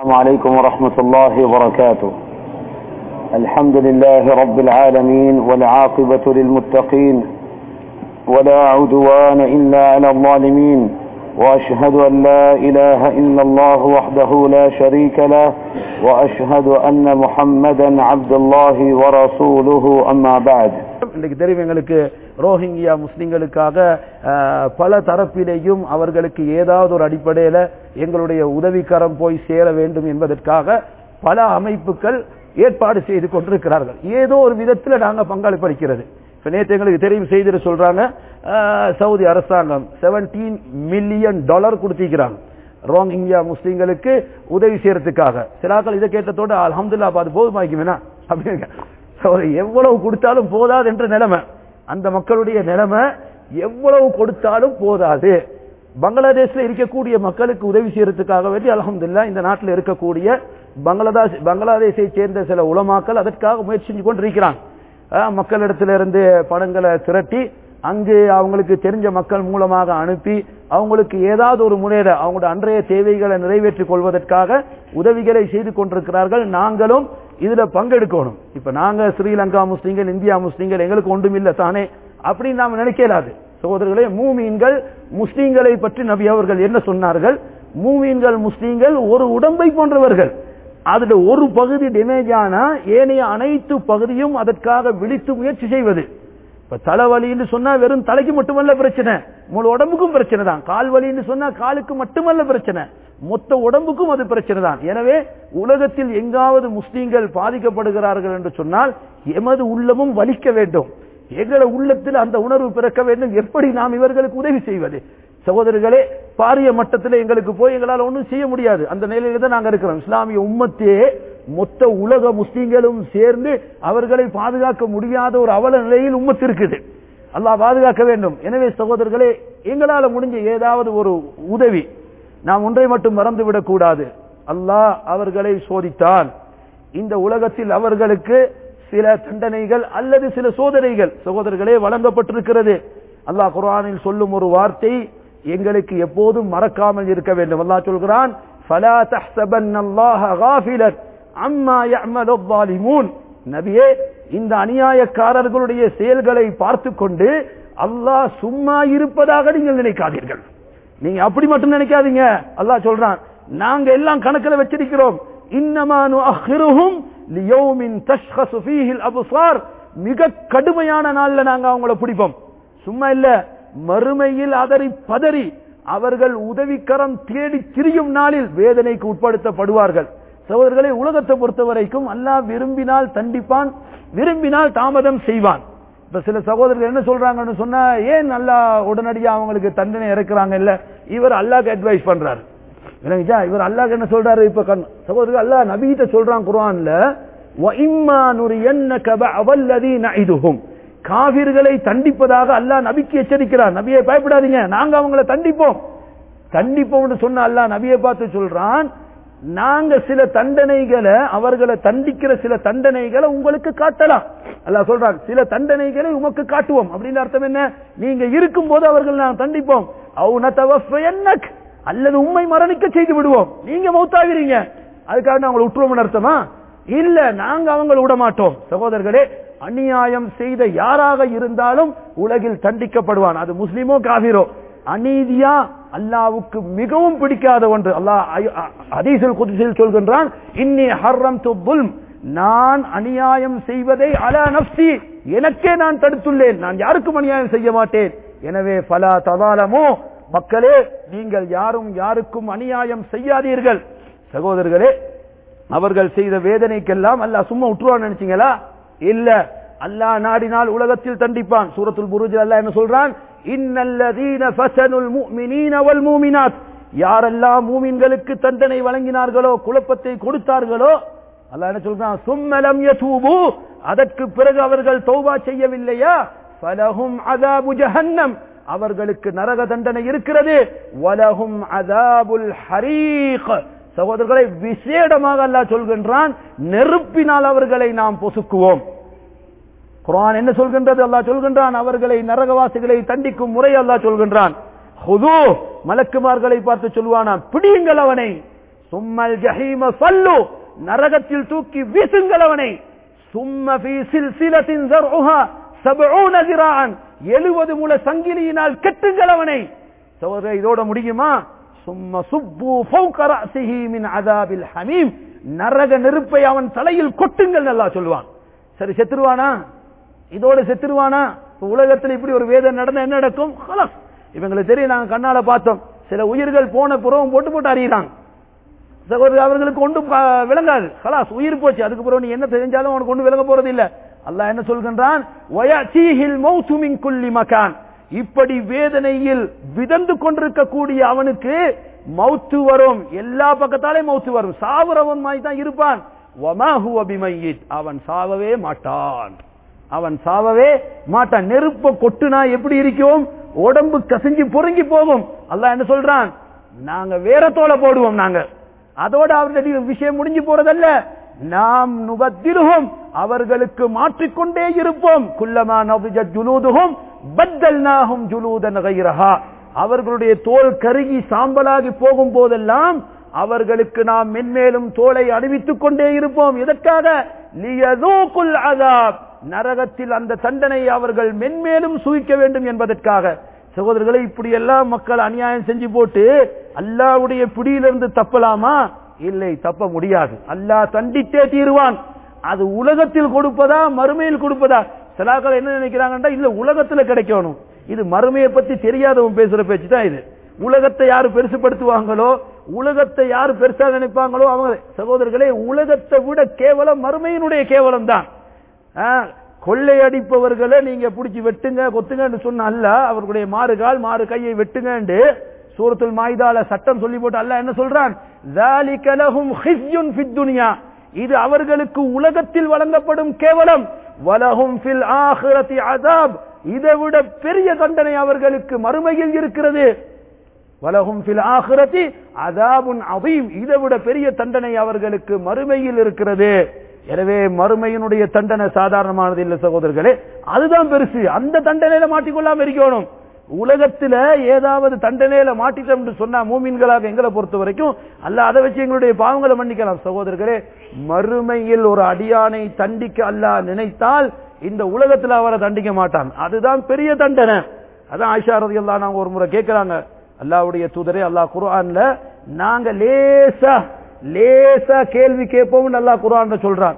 السلام عليكم ورحمة الله وبركاته الحمد لله رب العالمين والعاقبة للمتقين ولا عدوان إلا على الظالمين وأشهد أن لا إله إلا الله وحده لا شريك له وأشهد أن محمدا عبد الله ورسوله أما بعد இன்னைக்கு தெரியும் எங்களுக்கு ரோஹிங்கியா முஸ்லிம்களுக்காக அஹ், பல தரப்பிலேயும் அவர்களுக்கு ஏதாவது ஒரு அடிப்படையில எங்களுடைய உதவிக்கரம் போய் சேர வேண்டும் என்பதற்காக பல அமைப்புகள் ஏற்பாடு செய்து கொண்டிருக்கிறார்கள் ஏதோ ஒரு விதத்துல நாங்க பங்களிப்பு அளிக்கிறது இப்ப நேற்று எங்களுக்கு தெரியும் செய்திட்டு சொல்றாங்க அஹ், சவுதி அரசாங்கம் 17 மில்லியன் டாலர் கொடுத்திருக்கிறாங்க ரோஹிங்கியா முஸ்லிம்களுக்கு உதவி செய்யறதுக்காக சிலாக்கள் இதை கேட்டதோட அல்ஹம்துலில்லாஹ் அது போதுமாக்குவேனா அப்படின்னு So, எவ்வளவு கொடுத்தாலும் போதாது என்ற நிலைமை அந்த மக்களுடைய நிலைமை எவ்வளவு கொடுத்தாலும் போதாது பங்களாதேஷ்ல இருக்கக்கூடிய மக்களுக்கு உதவி செய்யறதுக்காக வேண்டி அல்ஹம்துலில்லாஹ் இந்த நாட்டில் இருக்கக்கூடிய பங்களாதேஷ் பங்களாதேஷை சேர்ந்த சில உலமாக்கள் அதற்காக முயற்சி செஞ்சு கொண்டிருக்கிறாங்க அஹ், மக்களிடத்திலிருந்து பணங்களை திரட்டி அங்கு அவங்களுக்கு தெரிஞ்ச மக்கள் மூலமாக அனுப்பி அவங்களுக்கு ஏதாவது ஒரு முறையில அவங்களோட அன்றைய தேவைகளை நிறைவேற்றிக் கொள்வதற்காக உதவிகளை செய்து கொண்டிருக்கிறார்கள் நாங்களும் இதுல பங்கெடுக்கணும் இப்ப நாங்க ஸ்ரீலங்கா முஸ்லீம்கள் இந்தியா முஸ்லீம்கள் எங்களுக்கு ஒன்றும் இல்ல தானே அப்படின்னு நாம நினைக்கலாது சகோதரர்களே மூமீன்கள் முஸ்லீம்களை பற்றி நபி அவர்கள் என்ன சொன்னார்கள் மூமீன்கள் முஸ்லீம்கள் ஒரு உடம்பை போன்றவர்கள் அதுல ஒரு பகுதி டேமேஜ் ஆனா ஏனைய அனைத்து பகுதியும் அதற்காக விழித்து முயற்சி செய்வது இப்ப தலைவலின்னு சொன்னா வெறும் தலைக்கு மட்டுமல்ல பிரச்சனை முழு உடம்புக்கும் பிரச்சனை தான் கால் வலின்னு சொன்னா காலுக்கு மட்டுமல்ல பிரச்சனை மொத்த உடம்புக்கும் அது பிரச்சனை தான் எனவே உலகத்தில் எங்காவது முஸ்லீம்கள் பாதிக்கப்படுகிறார்கள் என்று சொன்னால் எமது உள்ளமும் வலிக்க வேண்டும் எங்கள உள்ளத்தில் அந்த உணர்வு பிறக்க வேண்டும் எப்படி நாம் இவர்களுக்கு உதவி செய்வது சகோதரர்களே பாரிய மட்டத்தில் எங்களுக்கு போய் எங்களால் ஒன்றும் செய்ய முடியாது அந்த நிலையில தான் நாங்க இருக்கிறோம் இஸ்லாமிய உம்மத்தே மொத்த உலக முஸ்லீம்களும் சேர்ந்து அவர்களை பாதுகாக்க முடியாத ஒரு அவல நிலையில் உம்மத்து இருக்குது அல்லாஹ் பாதுகாக்க வேண்டும் எனவே சகோதரர்களே எங்களால முடிஞ்ச ஏதாவது ஒரு உதவி நாம் ஒன்றை மட்டும் மறந்துவிடக் கூடாது அல்லாஹ் அவர்களை சோதித்தான் இந்த உலகத்தில் அவர்களுக்கு சில தண்டனைகள் அல்லது சில சோதனைகள் சகோதரர்களே வழங்கப்பட்டிருக்கிறது அல்லாஹ் குர்ஆனில் சொல்லும் ஒரு வார்த்தை எங்களுக்கு எப்போதும் மறக்காமல் இருக்க வேண்டும் அல்லாஹ் சொல்கிறான் فلا تحسبن الله غافلا عما يعمل الظالمون நபியே இந்த அநியாயக்காரர்களுடைய செயல்களை பார்த்து கொண்டு அல்லாஹ் சும்மா இருப்பதாக நீங்கள் நினைக்காதீர்கள் நீங்க அப்படி மட்டும் நினைக்காதீங்க அல்லாஹ் சொல்றான் நாங்க எல்லாம் கணக்குல வச்சிருக்கிறோம் இன்னமானு அஹ்ருஹும் லியௌமின் தஷ்கசு ஃபீஹில் அப்சார் மிக கடுமையான நாள்ல நாங்க அவங்கள பிடிப்போம் சும்மா இல்ல மறுமையில் அதறி பதறி அவர்கள் உதவிக்கரம் தேடி திரியும் நாளில் வேதனைக்கு உட்படுத்தப்படுவார்கள் சகோதரர்களை உலகத்தை பொறுத்த வரைக்கும் அல்லாஹ் விரும்பினால் தண்டிப்பான் விரும்பினால் தாமதம் செய்வான் இப்ப சில சகோதரர்கள் என்ன சொல்றாங்கன்னு சொன்னா ஏன் அல்லாஹ் உடனடியா அவங்களுக்கு தண்டனை இறக்குறாங்க இல்ல இவர் அல்லாஹ்க்கு அட்வைஸ் பண்றாரு விளங்குச்சா இவர் அல்லாஹ் என்ன சொல்றாரு இப்ப கண் சகோதரர்கள் அல்லாஹ் நபிகிட்ட சொல்றான் குர்ஆன்ல وَإِمَّا نُرِيَنَّكَ بَعْضَ الَّذِي نَعِدُهُمْ காவிர்களை தண்டிப்பதாக அல்லாஹ் நபிக்கு எச்சரிக்கிறார் நபியை பயப்படாதீங்க நாங்க அவங்கள தண்டிப்போம் தண்டிப்போம்னு சொன்ன அல்லாஹ் நபியை பார்த்து சொல்றான் நாங்க சில தண்டனைகளை அவர்களை தண்டிக்கிற சில தண்டனைகளை உங்களுக்கு காட்டலாம் அல்லாஹ் சொல்றான் சில தண்டனைகளை உமக்கு காட்டுவோம் அப்படின்னு அர்த்தம் என்ன நீங்க இருக்கும் போது அவர்கள் நான் தண்டிப்போம் என்னக் அல்லது உண்மை மரணிக்க செய்து விடுவோம் நீங்க மௌத்தாகிறீங்க அதுக்காக நான் அவங்களை விட்டுருவோம்னு அர்த்தமா இல்ல நாங்க அவங்களை விட மாட்டோம் சகோதரர்களே அநியாயம் செய்த யாராக இருந்தாலும் உலகில் தண்டிக்கப்படுவான் அது முஸ்லிமோ காவிரோ அநீதியா அல்லாவுக்கு மிகவும் பிடிக்காத ஒன்று அல்லாஹ் அதீசில் குதிசில் சொல்கின்றான் இன்னி ஹர்ரம் துல்ம் நான் அநியாயம் செய்வதை அலா நப்சி எனக்கே நான் தடுத்துள்ளேன் நான் யாருக்கும் அநியாயம் செய்ய மாட்டேன் எனவே பலா ததாலமோ மக்களே நீங்கள் யாரும் யாருக்கும் அநியாயம் செய்யாதீர்கள் சகோதரர்களே அவர்கள் செய்த வேதனைக்கெல்லாம் அல்லாஹ் சும்மா விட்டுருவான்னு நினைச்சீங்களா இல்ல அல்லாஹ் நாடினால் உலகத்தில் தண்டிப்பான் சூரத்துல் புருஜ் அல்லாஹ் என்ன சொல்றான் இன்னல்லதீன ஃபஸனுல் முஃமினீன வல் மூமினாத் யாரெல்லாம் மூமின்களுக்கு தண்டனை வழங்கினார்களோ குழப்பத்தை கொடுத்தார்களோ அல்லாஹ் என்ன சொல்றான் சும்மலம் யதூபு அதற்கு பிறகு அவர்கள் தௌபா செய்யவில்லையா ஃபலஹும் அதாபு ஜஹன்னம் அவர்களுக்கு நரக தண்டனை இருக்கிறது வலஹும் அதாபுல் ஹரீக் சகோதரர்களை விசேடமாக அல்லாஹ் சொல்கின்றான் நெருப்பினால் அவர்களை நாம் பொசுக்குவோம் குரான் என்ன சொல்கின்றது அல்லாஹ் சொல்கின்றான் அவர்களை நரகவாசிகளை தண்டிக்கும் முறை அல்லாஹ் சொல்கின்றான் ஹுது மலக்குமார்களை பார்த்து சொல்வானா பிடியுங்கள் அவனை சும்மல் ஜஹீம சல்லு நரகத்தில் தூக்கி வீசுங்கள் அவனை சும்ம ஃபீ சில்சிலத்தின் ஸர்உஹா சபஊன ذراعا 70 முழ சங்கிலியினால் கெட்டுங்கள் அவனை சகோதரர் இதோட முடியுமா சும்ம சுப்பு ஃபௌக ரஅசிஹி மின் அதாபில் ஹமீம் நரக நெருப்பை அவன் தலையில் கொட்டுங்கள் நல்லா சொல்லுவான் சரி செத்துருவானா இதோட செத்துருவானா இப்ப உலகத்தில் இப்படி ஒரு வேதனை நடந்தா என்ன நடக்கும் ஹலஸ் இவங்களுக்கு தெரியும் நாங்க கண்ணால பார்த்தோம் சில உயிர்கள் போன புறவும் போட்டு போட்டு அறியிறாங்க சகோதரர் அவர்களுக்கு ஒன்றும் ப- விளங்காது ஹலாஸ் உயிர் போச்சு அதுக்கு பிறகு நீ என்ன தெரிஞ்சாலும் உனக்கு ஒன்றும் விளங்க போறது இல்ல அல்லாஹ் என்ன சொல்கின்றான் வயசீஹில் மௌத்து மின் குல்லி மகான் இப்படி வேதனையில் விதந்து கொண்டிருக்கக்கூடிய அவனுக்கு மௌத்து வரும் எல்லா பக்கத்தாலே மௌத்து வரும் சாவுறவன் மாதிரி தான் இருப்பான் வமா ஹுவ பிமையித். அவன் சாவவே மாட்டான் அவன் சாவவே மாட்டான் நெருப்ப கொட்டுனா எப்படி இருக்கும் உடம்பு கசிஞ்சு பொறுங்கி போகும் அல்லாஹ் என்ன சொல்றான் நாங்க வேற தோலை போடுவோம் நாங்க அதோட அவர்களுடைய விஷயம் முடிஞ்சு போறதல்ல நாம் நுபத்திருகும் அவர்களுக்கு மாற்றிக்கொண்டே இருப்போம் குல்லமா நபிஜத் ஜுலூதுகும் பத்தல்நாகும் ஜுலூதன் கைரஹா அவர்களுடைய தோல் கருகி சாம்பலாகி போகும் போதெல்லாம் அவர்களுக்கு நாம் மென்மேலும் தோலை அணிவித்துக் கொண்டே இருப்போம் எதற்காக லியதூகுல் அதாப் நரகத்தில் அந்த தண்டனை அவர்கள் மென்மேலும் சுகிக்க வேண்டும் என்பதற்காக சகோதரர்களை இப்படி எல்லாம் மக்கள் அநியாயம் செஞ்சு போட்டு அல்லாவுடைய பிடியிலிருந்து தப்பலாமா இல்லை தப்ப முடியாது அல்லாஹ் தண்டித்தே தீருவான் அது உலகத்தில் கொடுப்பதா மறுமையில் கொடுப்பதா சிலாக்கள் என்ன நினைக்கிறாங்கன்னா இல்ல உலகத்துல கிடைக்கணும் இது மறுமையை பத்தி தெரியாதவன் பேசுற பேச்சு தான் இது உலகத்தை யாரு பெருசுபடுத்துவாங்களோ உலகத்தை யாரு பெருசா நினைப்பாங்களோ அவங்க சகோதரர்களே உலகத்தை விட கேவலம் மறுமையினுடைய கேவலம் தான் கொள்ளையடிப்பவர்களை நீங்க பிடிச்சி வெட்டுங்க கொத்துங்கன்னு சொன்ன அல்ல அவர்களுடைய மாறு கால் மாறு கையை வெட்டுங்கன்னு சூரத்துல் மாய்தால சட்டம் சொல்லி போட்டு அல்ல என்ன சொல்றான் ذَلِكَ لَهُمْ خِزْيٌ فِي الدُّنْيَا இது அவர்களுக்கு உலகத்தில் வழங்கப்படும் கேவலம் வலஹும் ஃபில் ஆஹிரத்தி அதாப் இதை விட பெரிய தண்டனை அவர்களுக்கு மறுமையில் இருக்கிறது வலஹும் ஃபில் ஆஹிரத்தி அதாபுன் அதீம் இதை விட பெரிய தண்டனை அவர்களுக்கு மறுமையில் இருக்கிறது எனவே மறுமையினுடைய தண்டனை சாதாரணமானது இல்லை சகோதரர்களே அதுதான் பெருசு அந்த தண்டனையில மாட்டிக்கொள்ளாம இருக்கணும் உலகத்துல ஏதாவது தண்டனையில மாட்டிட்டோம் என்று சொன்னா மூமின்களாக எங்களை பொறுத்த வரைக்கும் அல்ல அதை வச்சு எங்களுடைய பாவங்களை மன்னிக்கலாம் சகோதரர்களே மறுமையில் ஒரு அடியானை தண்டிக்க அல்லாஹ் நினைத்தால் இந்த உலகத்துல அவரை தண்டிக்க மாட்டான் அதுதான் பெரிய தண்டனை அதான் ஆயிஷா ரதி அல்லா நாங்க ஒரு முறை கேட்கிறாங்க அல்லாவுடைய தூதரே அல்லாஹ் குர்ஆன்ல நாங்க லேசா லேசா கேள்வி கேட்போம் நல்லா குர்ஆன்ல சொல்றான்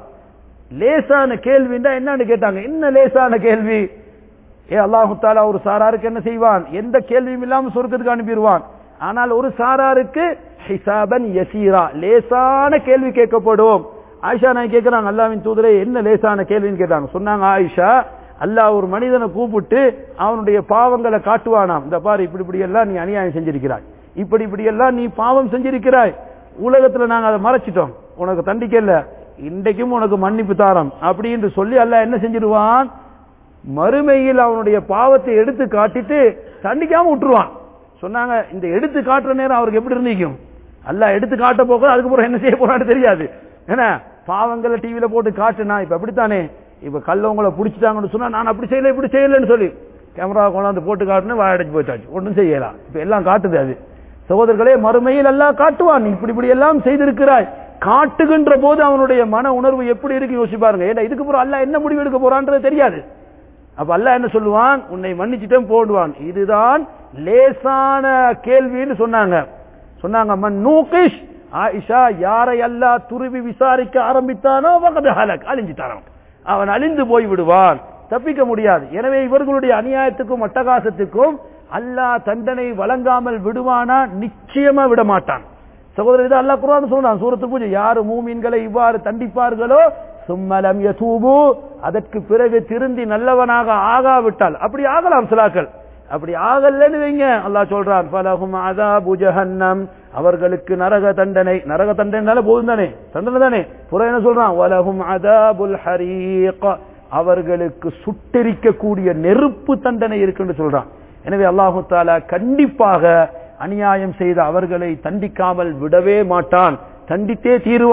லேசான கேள்வின்னா என்னன்னு கேட்டாங்க என்ன லேசான கேள்வி ஏ அல்லாஹு தாலா ஒரு சாராருக்கு என்ன செய்வான் எந்த கேள்வியும் இல்லாம சொர்க்கத்துக்கு அனுப்பிடுவான் ஆனால் ஒரு சாராருக்கு ஹிசாபன் யசீரா லேசான கேள்வி கேட்கப்படும் ஆயிஷா நான் கேட்கிறாங்க அல்லாவின் தூதரே என்ன லேசான கேள்வின்னு கேட்டாங்க சொன்னாங்க ஆயிஷா அல்லாஹ் ஒரு மனிதனை கூப்பிட்டு அவனுடைய பாவங்களை காட்டுவானாம் இந்த பாரு இப்படி இப்படி எல்லாம் நீ அநியாயம் செஞ்சிருக்கிறாய் இப்படி இப்படி எல்லாம் நீ பாவம் செஞ்சிருக்கிறாய் உலகத்துல நாங்க அதை மறைச்சிட்டோம் உனக்கு தண்டிக்கல இன்றைக்கும் உனக்கு மன்னிப்பு தாரம் அப்படின்னு சொல்லி அல்லாஹ் என்ன செஞ்சிருவான் மறுமையில் அவனுடைய பாவத்தை எடுத்து காட்டிட்டு தண்டிக்காம விட்டுருவான் சொன்னாங்க இந்த எடுத்து காட்டுற நேரம் அவருக்கு எப்படி இருந்திக்கும் அல்ல எடுத்து காட்ட போக அதுக்கப்புறம் என்ன செய்ய போறான்னு தெரியாது ஏன்னா பாவங்களை டிவியில போட்டு காட்டுனா இப்ப அப்படித்தானே இப்ப கல்லவங்களை பிடிச்சிட்டாங்கன்னு சொன்னா நான் அப்படி செய்யல இப்படி செய்யலன்னு சொல்லி கேமரா கொண்டாந்து போட்டு காட்டுன்னு வாயடைச்சு போயிட்டாச்சு ஒன்றும் செய்யலாம் இப்ப எல்லாம் காட்டுது அது சகோதரர்களே மறுமையில் எல்லாம் காட்டுவான் நீ இப்படி இப்படி எல்லாம் செய்திருக்கிறாய் காட்டுகின்ற போது அவனுடைய மன உணர்வு எப்படி இருக்கு யோசிச்சு பாருங்க ஏன்னா இதுக்கு அப்புறம் அல்ல என்ன முடிவு எடுக்க போறான்றது தெரியாது அப்ப அல்லாஹ் என்ன சொல்லுவான் உன்னை மன்னிச்சிட்டும் போடுவான் இதுதான் லேசான கேள்வின்னு சொன்னாங்க சொன்னாங்க மன் நூகிஷ் ஆயிஷா யாரை அல்லாஹ் துருவி விசாரிக்க ஆரம்பித்தானோ வகது ஹலக் அழிஞ்சிட்டான் அவன் அழிந்து போய் விடுவான் தப்பிக்க முடியாது எனவே இவர்களுடைய அநியாயத்துக்கும் அட்டகாசத்துக்கும் அல்லாஹ் தண்டனை வழங்காமல் விடுவானா நிச்சயமா விட மாட்டான் சகோதரர் இது அல்லாஹ் குர்ஆன் சொல்றான் சூரத்து பூஜை யாரு மூமீன்களை இவ்வாறு தண்டிப்பார்களோ சும்மலம் யதூபு அதற்கு பிறகு திருந்தி நல்லவனாக ஆகாவிட்டால் அப்படி ஆகலாம் சிலாக்கள் அப்படி ஆகலன்னு வைங்க அல்லாஹ் சொல்றான் பலகும் அதாபு ஜஹன்னம் அவர்களுக்கு நரக தண்டனை நரக தண்டனைனால போதும் தானே தண்டனை தானே புற என்ன சொல்றான் வலகும் அதாபுல் ஹரீக் அவர்களுக்கு சுட்டெரிக்கக்கூடிய நெருப்பு தண்டனை இருக்குன்னு சொல்றான் எனவே அல்லாஹு தாலா கண்டிப்பாக அநியாயம் செய்த அவர்களை தண்டிக்காமல் விடவே மாட்டான் தண்டித்தே தீருவான்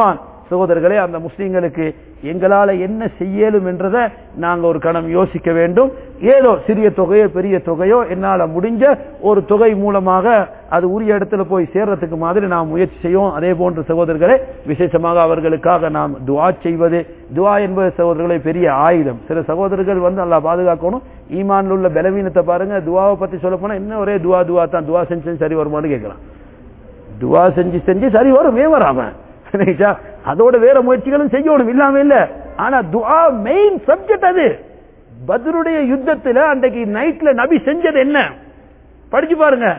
சகோதரர்களே அந்த முஸ்லீம்களுக்கு எங்களால என்ன செய்யலும் என்றதை நாங்க ஒரு கணம் யோசிக்க வேண்டும் ஏதோ சிறிய தொகையோ பெரிய தொகையோ என்னால முடிஞ்ச ஒரு தொகை மூலமாக அது உரிய இடத்துல போய் சேர்றதுக்கு மாதிரி நாம் முயற்சி செய்வோம் அதே போன்று சகோதரர்களே விசேஷமாக அவர்களுக்காக நாம் துவா செய்வது துவா என்பது சகோதரர்களை பெரிய ஆயுதம் சில சகோதரர்கள் வந்து நல்லா பாதுகாக்கணும் ஈமான்ல உள்ள பலவீனத்தை பாருங்க துவாவை பத்தி சொல்ல போனா இன்னும் ஒரே துவா துவா தான் துவா செஞ்சு சரி வருமானு கேட்கலாம் துவா செஞ்சு செஞ்சு சரி வரும் ஏன் வராம சரிங்களா? அதோட வேற முயற்சிகளும் செய்யணும் இல்லாம இல்ல ஆனா துஆ மெயின் சப்ஜெக்ட் அது பத்ருடைய யுத்தத்துல அன்றைக்கு நைட்ல நபி செஞ்சது என்ன படிச்சு பாருங்க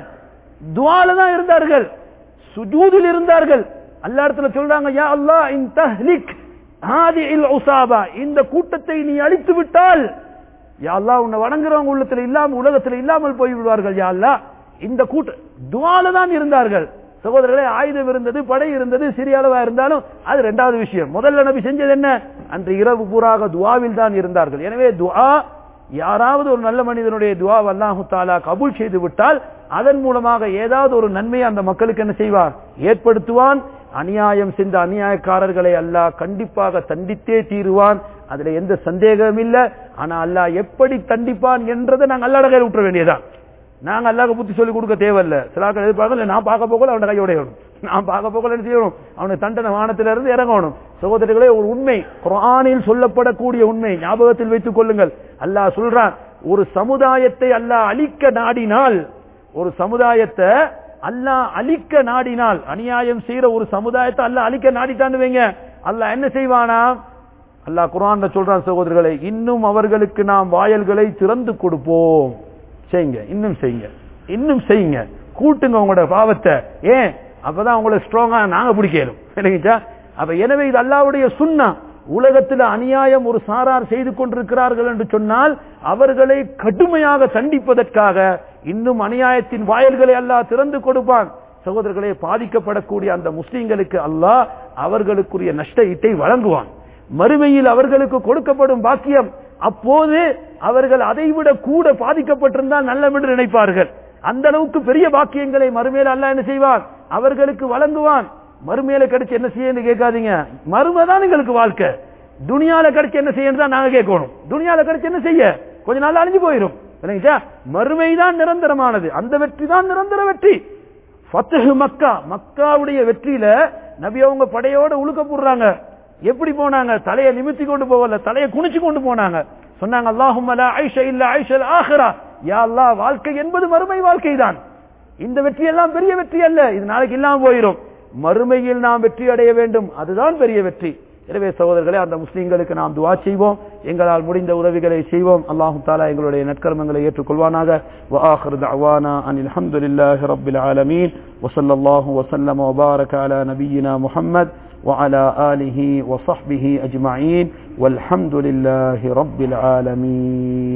துஆல தான் இருந்தார்கள் சுஜூதில் இருந்தார்கள் அல்லா இடத்துல சொல்றாங்க யா அல்லாஹ் இன் தஹ்லிக் ஹாதிஇல் உஸாபா இந்த கூட்டத்தை நீ அழித்து விட்டால் யா அல்லாஹ் உன்னை வணங்குறவங்க உள்ளத்துல இல்லாம உலகத்துல இல்லாமல் போய் விடுவார்கள் யா அல்லாஹ் இந்த கூட்ட துஆல தான் இருந்தார்கள் சகோதரர்களே ஆயுதம் இருந்தது படை இருந்தது சிறிய அளவா இருந்தாலும் அது இரண்டாவது விஷயம் முதல்ல நபி செஞ்சது என்ன அன்று இரவு பூராக துஆவில் தான் இருந்தார்கள் எனவே துஆ யாராவது ஒரு நல்ல மனிதனுடைய துவா அல்லாஹு தாலா கபூல் செய்து விட்டால் அதன் மூலமாக ஏதாவது ஒரு நன்மையை அந்த மக்களுக்கு என்ன செய்வார் ஏற்படுத்துவான் அநியாயம் செஞ்ச அநியாயக்காரர்களை அல்லாஹ் கண்டிப்பாக தண்டித்தே தீருவான் அதுல எந்த சந்தேகமும் இல்ல ஆனா அல்லாஹ் எப்படி தண்டிப்பான் என்றதை நாங்க அல்லாட கையில் விட்டுற வேண்டியதான் நாங்க அல்லாஹ் புத்தி சொல்லி கொடுக்க தேவையில்ல சிலாக்கள் எதிர்பார்க்கல நான் பார்க்க போகல அவன கையோட நான் பார்க்க போகல என்ன செய்யணும் அவனுக்கு தண்டனை வானத்தில இருந்து இறங்கணும் சகோதரர்களே ஒரு உண்மை குர்ஆனில் சொல்லப்படக்கூடிய உண்மை ஞாபகத்தில் வைத்துக் கொள்ளுங்கள் அல்லாஹ் சொல்றான் ஒரு சமுதாயத்தை அல்லாஹ் அழிக்க நாடினால் ஒரு சமுதாயத்தை அல்லாஹ் அழிக்க நாடினால் அநியாயம் செய்யற ஒரு சமுதாயத்தை அல்லாஹ் அழிக்க நாடிட்டான்னு வைங்க அல்லாஹ் என்ன செய்வானா அல்லாஹ் குர்ஆன்ல சொல்றான் சகோதரர்களே இன்னும் அவர்களுக்கு நாம் வாயல்களை திறந்து கொடுப்போம் செய்யுங்க இன்னும் செய்யுங்க இன்னும் செய்யுங்க கூட்டுங்க உங்களோட பாவத்தை ஏன் அப்பதான் உங்களை ஸ்ட்ராங்கா நாங்க பிடிக்கணும் சரிங்களா அப்ப எனவே இது அல்லாவுடைய சுண்ணா உலகத்தில் அநியாயம் ஒரு சாரார் செய்து கொண்டிருக்கிறார்கள் என்று சொன்னால் அவர்களை கடுமையாக தண்டிப்பதற்காக இன்னும் அநியாயத்தின் வாயல்களை அல்லாஹ் திறந்து கொடுப்பான் சகோதரர்களே பாதிக்கப்படக்கூடிய அந்த முஸ்லிம்களுக்கு அல்லாஹ் அவர்களுக்குரிய நஷ்ட ஈட்டை வழங்குவான் மறுமையில் அவர்களுக்கு கொடுக்கப்படும் பாக்கியம் அப்போது அவர்கள் அதைவிட கூட பாதிக்கப்பட்டிருந்தால் நல்லம் என்று நினைப்பார்கள் அந்த அளவுக்கு பெரிய பாக்கியங்களை மறுமையில அல்லாஹ் என்ன செய்வான் அவர்களுக்கு வழங்குவான் மறுமையில கிடைச்சு என்ன செய்யன்னு கேட்காதீங்க மறுமை தான் எங்களுக்கு வாழ்க்கை துனியால கிடைச்சு என்ன செய்யணும் தான் நாங்க கேட்கணும் துனியால கிடைச்சு என்ன செய்ய கொஞ்ச நாள் அழிஞ்சு போயிடும் இல்லைங்களா மறுமை தான் நிரந்தரமானது அந்த வெற்றி தான் நிரந்தர வெற்றி ஃபத்ஹு மக்கா மக்காவுடைய வெற்றியில நபி அவங்க படையோட உழுக்க போடுறாங்க எப்படி போனாங்க தலையை நிமித்தி கொண்டு போகல தலையை குனிச்சு கொண்டு போனாங்க சொன்னாங்க அல்லாஹும் ஐஷ இல்ல ஐஷல் ஆஹ்ரா யா அல்லாஹ் வாழ்க்கை என்பது மறுமை வாழ்க்கை தான் இந்த வெற்றி எல்லாம் பெரிய வெற்றி அல்ல இது நாளைக்கு இல்லாம போயிடும் மறுமையில் நாம் வெற்றி அடைய வேண்டும் அதுதான் பெரிய வெற்றி எனவே சகோதரர்களே அந்த முஸ்லீம்களுக்கு நாம் துவா செய்வோம் எங்களால் முடிந்த உதவிகளை செய்வோம் அல்லாஹு தாலா எங்களுடைய நற்கர்மங்களை ஏற்றுக்கொள்வானாக وآخر دعوانا أن الحمد لله رب العالمين وصلى الله وسلم وبارك على نبينا محمد وعلى آله وصحبه أجمعين والحمد لله رب العالمين